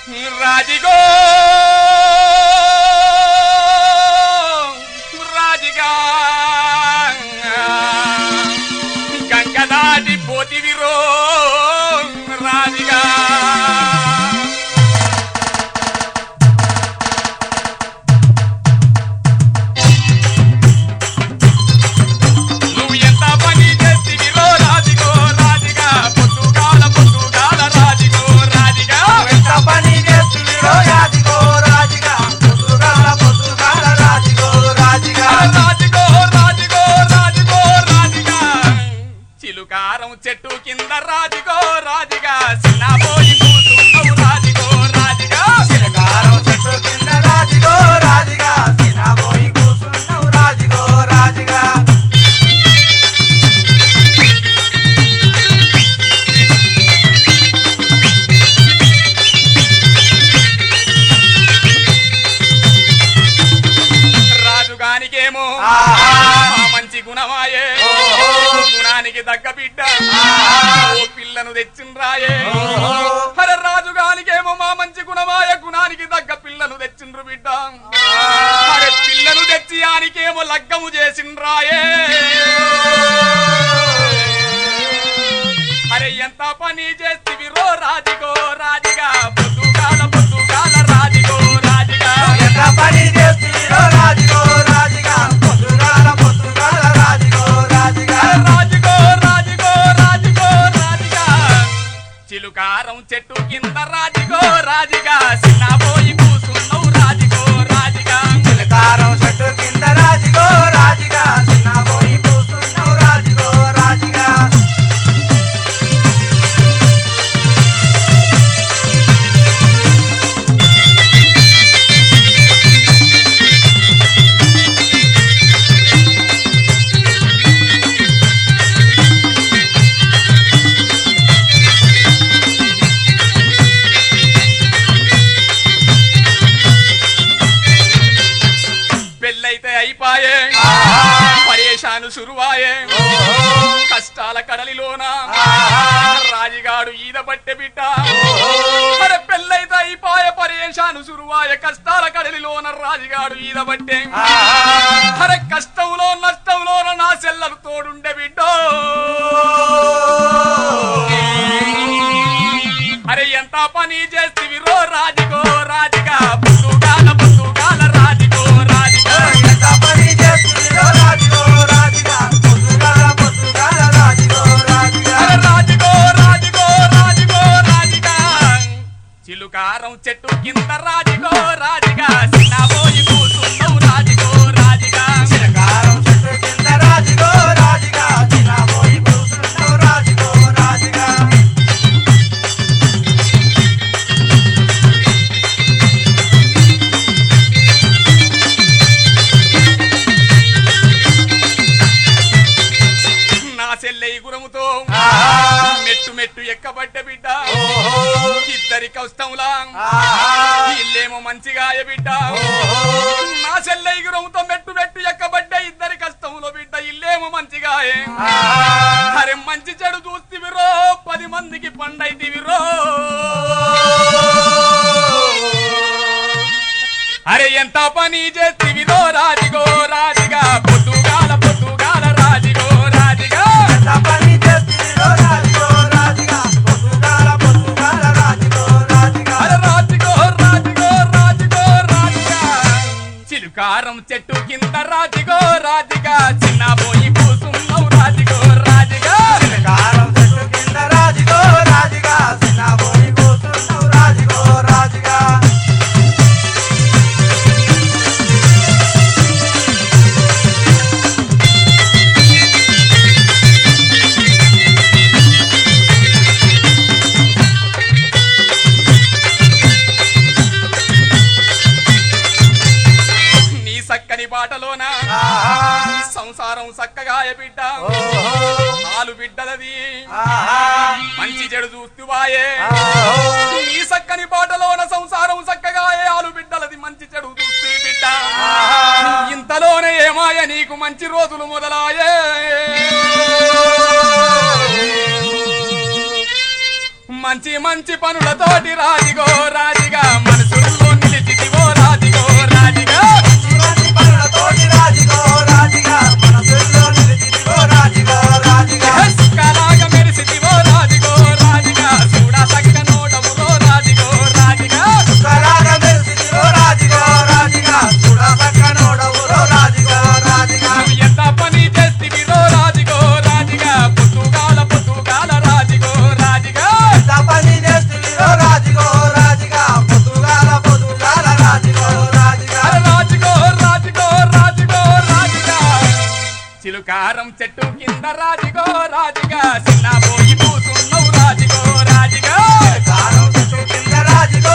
రాజిగో రాజిగా గంగ దాటి పోతివిరో రాజిగా నువ్వు ఎంత పని చేతివిరో రాజిగో రాజిగా పొద్దుగాల పొద్దుగాల రాజిగో రాజిగా ఎంత పని చేస్తున్నారు రాజుగో రాజుగా పొద్దుగాల పొద్దుగాల రాజుగో రాజుగా రాజుగో రాజుగో రాజుగో రాజుగా చిలుకారం చెట్టు కింద రాజుగో రాజుగా చిన్నపోయి కూతున్నావు రాజుగో రాజుగా చిలకారం చెట్టు కింద రాజుగో రాజుగా తినబోయి కూర్చున్నావు రాజుగో రాజుగా రాజుగానికేమో ఆహా. మా మంచి గుణమాయే ఓహో. గుణానికి తగ్గ బిడ్డ ఆహా. ఓ పిల్లను తెచ్చిండ్రాయే ఓహో. అరే రాజుగానికేమో మా మంచి గుణమాయ గుణానికి తగ్గ పిల్లను తెచ్చిండ్రు బిడ్డ అరే పిల్లను తెచ్చి ఆనికేమో లగ్గము చేసిండ్రాయే అరే ఎంత పని చేస్తివి రో రాజుగో రాజుగా పొద్దుగాల పొద్దుగాల రాజుగో రాజుగా ఎంత పని చేస్తున్నారు రాజుగో రాజుగా పొద్దుగాల పొద్దుగాల రాజుగో రాజుగా రాజుగో రాజుగో రాజుగో రాజుగా చిలుకారం చెట్టు కింద రాజుగో రాజుగా చిన్నపోయి కూసున్నావు రాజుగో రాజుగా చిలకారం చెట్టు కింద రాజుగో రాజుగా తినబోయి కూర్చున్నావు రాజుగో రాజుగా పెళ్ళైతే అయిపాయే ఆహా. పరేషాను సురువాయే ఓహో. కష్టాల కడలిలోన ఆహా. రాజుగాడు ఈద పట్టె బిడ్డ ఓహో. అరే పెళ్ళైతే అయిపాయ పరేషాను సురువాయ కష్టాల కడలిలోన రాజుగాడు ఈద పట్టే ఆహా. అరే కష్టంలో నష్టంలోన నా సెల్లలు తోడుండే బిడ్డో అరే ఎంత పని చేస్తివి రో రాజుగో రాజుగా పొద్దుగాల పొద్దుగాల రాజుగో రాజుగా ఎంత పని చేస్తున్నారు రాజుగో రాజుగా పొద్దుగాల పొద్దుగాల రాజుగో రాజుగా అరే రాజుగో రాజుగో రాజుగో రాజుగా చిలుకారం చెట్టు కింద రాజుగో రాజుగా చిన్నబోయి కూసున్నావు రాజుగో రాజుగా చిలకారం చెట్టు కింద రాజుగో రాజుగా తినబోయి కూర్చున్నావు రాజుగో రాజుగా నా చెల్లె గురముతో ఆహా. మెట్టు మెట్టు ఎక్కబడ్డ బిడ్డ ఓహో. ఇద్దరి కష్టంలా ఆహా. ఇల్లేమో మంచిగా బిడ్డ ఓహో. నా చెల్లె గురముతో మెట్టు మెట్టు ఎక్కబడ్డ ఇద్దరి కష్టంలో బిడ్డ ఇల్లేమో మంచిగా ఆహా. అరే మంచి చెడు చూస్తివిరో పది మందికి పండైతివిరో అరే ఎంత పని చేస్తివిరో రాజిగో రాజిగా పొద్దుగాల పొద్దుగాల రాజిగో రాజిగా ఎంత పని చేస్తున్నారు రాజుగో రాజుగా పొద్దుగాల పొద్దుగాల రాజుగో రాజుగా అరే రాజిగో రాజిగో రాజిగో రాజిగా చిలుకారం చెట్టు కింద రాజిగో రాజిగా చిన్న పోయి కూసున్నావు రాజిగో రాజిగా చిలకారం చెట్టు కింద రాజుగో రాజుగా తినబోయి కూర్చున్నావు రాజుగో రాజుగా నీ సక్కని బాటలోన ఆహా. సంసారం సక్కగా బిడ్డ ఓహో. ఆలు బిడ్డలది ఆహా. మంచి చెడు చూస్తువాయే ఆహో. నీ సక్కని బాటలోన సంసారం సక్కగా ఆలు బిడ్డలది మంచి చెడు చూస్తూ బిడ్డ ఆహా. ఇంతలోనే ఏమాయ నీకు మంచి రోజులు మొదలాయే మంచి మంచి పనులతోటి రాజిగో రాజిగా చిలుకారం చెట్టు కింద రాజుగో రాజుగా చిన్న పోయి కూసున్నావు రాజుగో రాజుగా కారం చెట్టు కింద రాజుగో